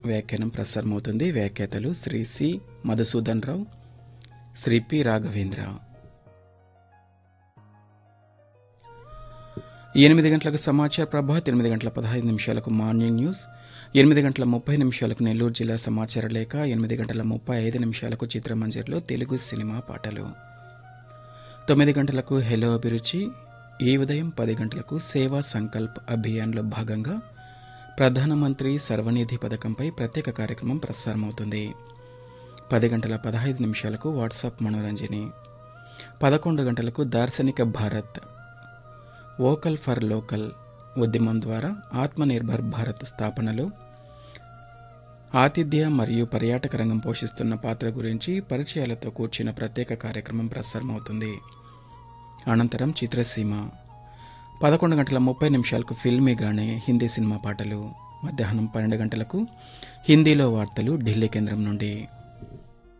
వ్యాఖ్యానం ప్రసారమవుతుంది వ్యాఖ్యాతలు శ్రీ సి మధుసూదన్ రావు శ్రీ పి రాఘవేంద్ర ఎనిమిది గంటలకు సమాచార ప్రభాత్ ఎనిమిది గంటల పదహైదు నిమిషాలకు మార్నింగ్ న్యూస్ ఎనిమిది గంటల ముప్పై నిమిషాలకు నెల్లూరు జిల్లా సమాచార లేఖ ఎనిమిది గంటల ముప్పై ఐదు నిమిషాలకు చిత్రమంజర్లో తెలుగు సినిమా పాటలు తొమ్మిది గంటలకు హెలో అభిరుచి ఈ ఉదయం పది గంటలకు సేవా సంకల్ప్ అభియాన్లో భాగంగా ప్రధానమంత్రి సర్వనిధి పథకంపై ప్రత్యేక కార్యక్రమం ప్రసారమవుతుంది పది గంటల పదహైదు నిమిషాలకు వాట్సాప్ మనోరంజని పదకొండు గంటలకు దార్శనిక భారత్ వోకల్ ఫర్ లోకల్ ఉద్యమం ద్వారా ఆత్మనిర్భర్ భారత్ స్థాపనలో ఆతిథ్య మరియు పర్యాటక రంగం పోషిస్తున్న పాత్ర గురించి పరిచయాలతో కూర్చిన ప్రత్యేక కార్యక్రమం ప్రసారమవుతుంది అనంతరం చిత్రసీమ పదకొండు గంటల ముప్పై నిమిషాలకు ఫిల్మీగానే హిందీ సినిమా పాటలు మధ్యాహ్నం పన్నెండు గంటలకు హిందీలో వార్తలు ఢిల్లీ కేంద్రం నుండి